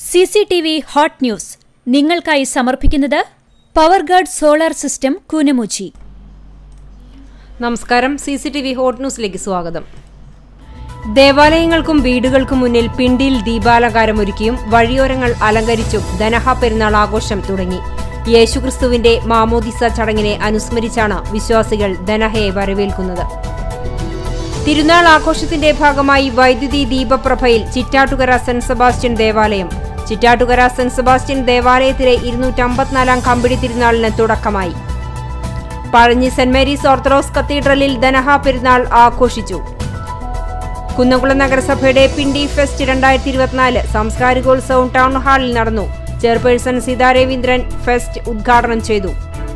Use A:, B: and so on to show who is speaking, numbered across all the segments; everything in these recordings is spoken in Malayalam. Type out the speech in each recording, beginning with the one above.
A: C C T V hot news നിങ്ങൾക്കായി സമർപ്പിക്കുന്നത് power guard solar system Koonamuchi
B: നമസ്കാരം C C T V hot ന്യൂസിലേക്ക് സ്വാഗതം ദേവാലയങ്ങൾക്കും വീടുകൾക്കും മുന്നിൽ പിണ്ടിയിൽ ദീപാലങ്കാരമൊരുക്കിയും വഴിയോരങ്ങൾ അലങ്കരിച്ചും ദനഹ പെരുന്നാൾ ആഘോഷം തുടങ്ങി യേശുക്രിസ്തുവിന്റെ മാമോദിസ ചടങ്ങിനെ അനുസ്മരിച്ചാണ് വിശ്വാസികൾ ദനഹയെ വരവേൽക്കുന്നത് തിരുനാൾ ആഘോഷത്തിന്റെ ഭാഗമായി വൈദ്യുതി ദീപപ്രഭയിൽ ചിറ്റാട്ടുകര സെന്റ് സെബാസ്റ്റ്യൻ ദേവാലയം ചിറ്റാട്ടുകര സെന്റ് സെബാസ്റ്റ്യൻ ദേവാലയത്തിലെ ഇരുന്നൂറ്റമ്പത്തിനാലാം കമ്പിടി തിരുനാളിന് തുടക്കമായി പഴഞ്ഞി സെന്റ് മേരീസ് ഓർത്തഡോക്സ് കത്തീഡ്രലിൽ ദനഹ പെരുന്നാൾ ആഘോഷിച്ചു കുന്നംകുളം നഗരസഭയുടെ പിണ്ടി ഫെസ്റ്റ് രണ്ടായിരത്തി ഇരുപത്തിനാല് സാംസ്കാരികോത്സവം ടൗൺ ഹാളിൽ നടന്നു ചെയർപേഴ്സൺ സീതാ രവീന്ദ്രൻ ഫെസ്റ്റ് ഉദ്ഘാടനം ചെയ്തു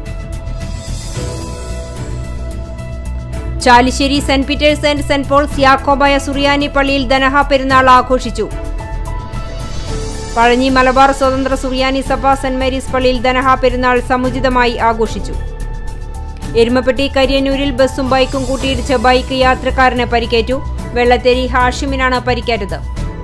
B: Chalissery Saint Peter's and Saint Paul's യാക്കോബായ സുറിയാനി പള്ളിയിൽ ദനഹ പെരുന്നാൾ ആഘോഷിച്ചു പഴഞ്ഞി മലബാർ സ്വതന്ത്ര സുറിയാനി സഭ സെന്റ് മേരീസ് പള്ളിയിൽ ദനഹ പെരുന്നാൾ സമുചിതമായി ആഘോഷിച്ചു എരുമപ്പെട്ടി കരിയന്നൂരിൽ ബസ്സും ബൈക്കും കൂട്ടിയിടിച്ച് ബൈക്ക് യാത്രക്കാരന് പരിക്കേറ്റു വെള്ളത്തേരി ഹാഷിമിനാണ് പരിക്കേറ്റത്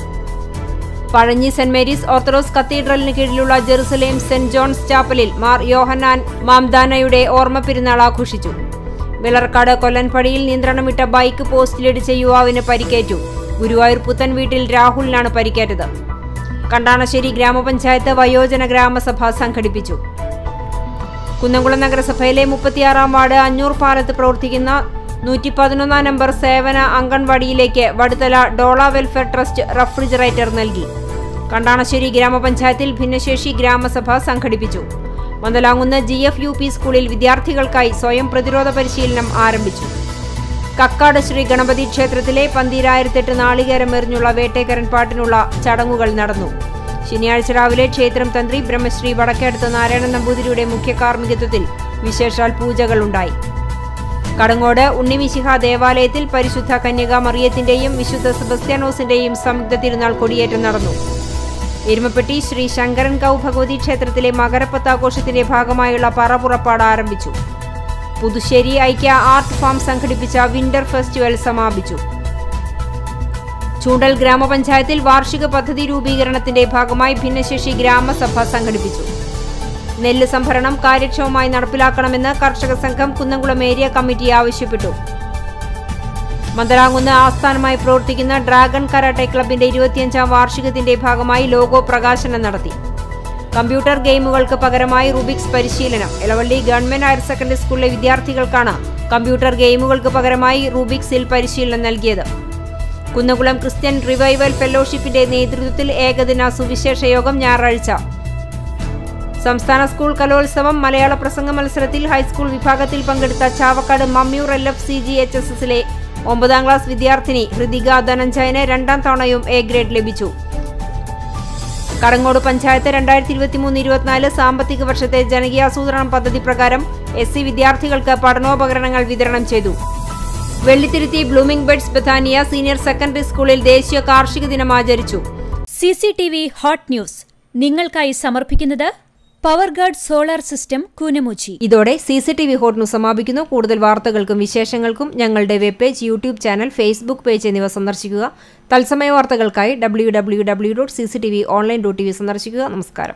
B: പഴഞ്ഞി സെന്റ് മേരീസ് ഓർത്തഡോക്സ് കത്തീഡ്രലിന് കീഴിലുള്ള ജെറുസലേം സെന്റ് ജോൺസ് ചാപ്പലിൽ മാർ യോഹന്നാൻ മാംദാനയുടെ ഓർമ്മ പെരുന്നാൾ ആഘോഷിച്ചു വിളർക്കാട് കൊല്ലൻപടിയിൽ നിയന്ത്രണമിട്ട ബൈക്ക് പോസ്റ്റിലിടിച്ച യുവാവിന് പരിക്കേറ്റു ഗുരുവായൂർ പുത്തൻ വീട്ടിൽ രാഹുലിനാണ് പരിക്കേറ്റത് കണ്ടാണശ്ശേരി ഗ്രാമപഞ്ചായത്ത് വയോജന ഗ്രാമസഭ സംഘടിപ്പിച്ചു കുന്നംകുളം നഗരസഭയിലെ മുപ്പത്തിയാറാം വാർഡ് അഞ്ഞൂർ പാലത്ത് പ്രവർത്തിക്കുന്ന നൂറ്റി പതിനൊന്നാം നമ്പർ സേവന അംഗൻവാടിയിലേക്ക് വടുതല ഡോള വെൽഫെയർ ട്രസ്റ്റ് റഫ്രിജറേറ്റർ നൽകി കണ്ടാണശ്ശേരി ഗ്രാമപഞ്ചായത്തിൽ ഭിന്നശേഷി ഗ്രാമസഭ സംഘടിപ്പിച്ചു Mandalamkunnu G F U P സ്കൂളിൽ വിദ്യാർത്ഥികൾക്കായി സ്വയം പ്രതിരോധ പരിശീലനം ആരംഭിച്ചു കക്കാട് ശ്രീ ഗണപതി ക്ഷേത്രത്തിലെ പന്തീരായിരത്തെട്ട് നാളികേരം എറിഞ്ഞുള്ള വേട്ടേക്കരൻ പാട്ടിനുള്ള ചടങ്ങുകൾ നടന്നു ശനിയാഴ്ച രാവിലെ ക്ഷേത്രം തന്ത്രി ബ്രഹ്മശ്രീ വടക്കേടത്ത് നാരായണൻ നമ്പൂതിരിയുടെ മുഖ്യ കാർമ്മികത്വത്തിൽ വിശേഷാൽ പൂജകളുണ്ടായി കടങ്ങോട് ഉണ്ണിമിശിഹ ദേവാലയത്തിൽ പരിശുദ്ധ കന്യക മറിയത്തിന്റെയും വിശുദ്ധ സെബസ്ത്യാനോസിന്റെയും സംയുക്ത തിരുനാൾ കൊടിയേറ്റം നടന്നു എരുമപ്പെട്ടി ശ്രീ ശങ്കരൻ കൗ ഭഗവതി ക്ഷേത്രത്തിലെ മകരപ്പത്താഘോഷത്തിന്റെ ഭാഗമായുള്ള പറപുറപ്പാട് ആരംഭിച്ചു പുതുശ്ശേരി ഐക്യ ആർട്ട് ഫാം സംഘടിപ്പിച്ച വിന്റർ ഫെസ്റ്റിവൽ സമാപിച്ചു ചൂണ്ടൽ ഗ്രാമപഞ്ചായത്തിൽ വാർഷിക പദ്ധതി രൂപീകരണത്തിന്റെ ഭാഗമായി ഭിന്നശേഷി ഗ്രാമസഭ സംഘടിപ്പിച്ചു നെല്ല് സംഭരണം കാര്യക്ഷമമായി നടപ്പിലാക്കണമെന്ന് കർഷക സംഘം കുന്നംകുളം ഏരിയ കമ്മിറ്റി ആവശ്യപ്പെട്ടു മന്ദലാങ്കുന്ന് ആസ്ഥാനമായി പ്രവർത്തിക്കുന്ന ഡ്രാഗൺ കരാട്ടെ ക്ലബിന്റെ ഇരുപത്തിയഞ്ചാം വാർഷികത്തിന്റെ ഭാഗമായി ലോഗോ പ്രകാശനം നടത്തി കമ്പ്യൂട്ടർ ഗെയിമുകൾക്ക് പകരമായി റുബിക്സ് പരിശീലനം ഇളവള്ളി ഗവൺമെന്റ് ഹയർ സെക്കൻഡറി സ്കൂളിലെ വിദ്യാർത്ഥികൾക്കാണ് കമ്പ്യൂട്ടർ ഗെയിമുകൾക്ക് പകരമായി റൂബിക്സിൽ പരിശീലനം നൽകിയത് കുന്നകുളം ക്രിസ്ത്യൻ റിവൈവൽ ഫെലോഷിപ്പിന്റെ നേതൃത്വത്തിൽ ഏകദിന സുവിശേഷ യോഗം ഞായറാഴ്ച സംസ്ഥാന സ്കൂൾ കലോത്സവം മലയാള പ്രസംഗ മത്സരത്തിൽ ഹൈസ്കൂൾ വിഭാഗത്തിൽ പങ്കെടുത്ത Chavakkad Mammiyur L F C G H S എസിലെ ഒമ്പതാം ക്ലാസ് വിദ്യാർത്ഥിനി ഹൃതിക ധനഞ്ജയന് രണ്ടാം തവണയും എ ഗ്രേഡ് ലഭിച്ചു കടങ്ങോട് പഞ്ചായത്ത് രണ്ടായിരത്തി ഇരുപത്തിമൂന്ന് ഇരുപത്തിനാല് സാമ്പത്തിക വർഷത്തെ ജനകീയാസൂത്രണം പദ്ധതി പ്രകാരം എസ് സി വിദ്യാർത്ഥികൾക്ക് പഠനോപകരണങ്ങൾ വിതരണം ചെയ്തു Vellithiruthi blooming buds Bethania senior secondary സ്കൂളിൽ ദേശീയ കാർഷിക ദിനം ആചരിച്ചു
A: C C T V hot news നിങ്ങൾക്കായി സമർപ്പിക്കുന്നത് power guard solar system Koonamuchi
B: ഇതോടെ C C T V hot news സമാപിക്കുന്നു കൂടുതൽ വാർത്തകൾക്കും വിശേഷങ്ങൾക്കും ഞങ്ങളുടെ web page YouTube channel Facebook page എന്നിവ സന്ദർശിക്കുക തത്സമയ വാർത്തകൾക്കായി W W W dot C C T V online dot T V സന്ദർശിക്കുക നമസ്കാരം